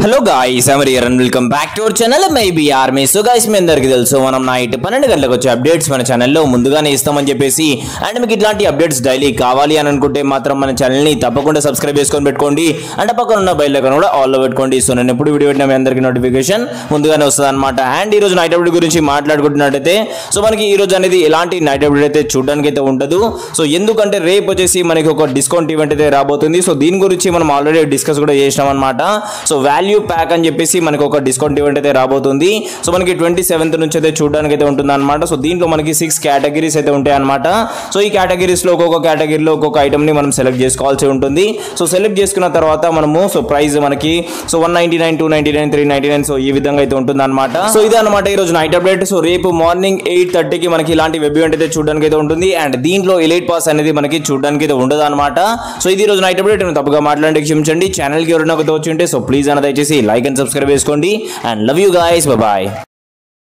hello guys every year and welcome back to our channel maybe army so guys మీ అందరికీ తెలుసు మనం night పన్నెండు గంటలకు వచ్చే అప్డేట్స్ మన ఛానల్లో ముందుగానే ఇస్తామని చెప్పేసి అండ్ మీకు ఇట్లాంటి అప్డేట్స్ డైలీ కావాలి అని అనుకుంటే మాత్రం మన ఛానల్ని తప్పకుండా సబ్స్క్రైబ్ చేసుకొని పెట్టుకోండి అండ్ పక్కన ఉన్న బెల్ ఐకాన్ కూడా ఆల్లో పెట్టుకోండి సో నేను ఎప్పుడు వీడియో పెట్టినా మీ అందరికీ నోటిఫికేషన్ ముందుగానే వస్తుంది అనమాట అండ్ ఈ రోజు నైట్ అప్డేట్ గురించి మాట్లాడుకుంటున్నట్టయితే సో మనకి ఈ రోజు అనేది ఎలాంటి నైట్ అప్డేట్ అయితే చూడడానికి అయితే ఉండదు సో ఎందుకంటే రేపు వచ్చేసి మనకి ఒక డిస్కౌంట్ ఈవెంట్ అయితే రాబోతుంది సో దీని గురించి మనం ఆల్రెడీ డిస్కస్ కూడా చేసినాం అనమాట సో వాల్యూ ప్యాక్ అని చెప్పేసి మనకి ఒక డిస్కౌంట్ ఈవెంట్ అయితే రాబోతుంది సో మనకి ట్వంటీ సెవెంత్ నుంచి అయితే చూడడానికి అయితే ఉంటుంది అనమాట సో దీంట్లో మనకి సిక్స్ కేటగిరీస్ అయితే ఉంటాయి అనమాట సో ఈ కేటగిరీస్లో ఒక్కొక్క కేటగిరీలో ఒక్కొక్క ఐటమ్ని మనం సెలెక్ట్ చేసుకోవాల్సి ఉంటుంది సో సెలెక్ట్ చేసుకున్న తర్వాత మనము సో ప్రైస్ మనకి so one ninety nine two ninety nine three ninety nine so ఈ విధంగా అయితే ఉంటుంది అనమాట సో ఇదే అనమాట ఈ రోజు నైట్ అప్డేట్ సో రేపు మార్నింగ్ ఎయిట్ థర్టీకి మనకి ఇలాంటి వెబ్ ఈవెంట్ అయితే చూడడానికి అయితే ఉంటుంది అండ్ దీంట్లో ఎలైట్ పాస్ అనేది మనకి చూడడానికి అయితే ఉండదు అనమాట సో ఇది ఈ రోజు నైట్ అప్డేట్ నేను తప్పుగా మాట్లాడి క్షమించండి ఛానల్కి ఎవరైనా కొత్త వచ్చి ఉంటే సో ప్లీజ్ అన్న దయచేసి లైక్ అండ్ సబ్స్క్రైబ్ చేసుకోండి and love you guys bye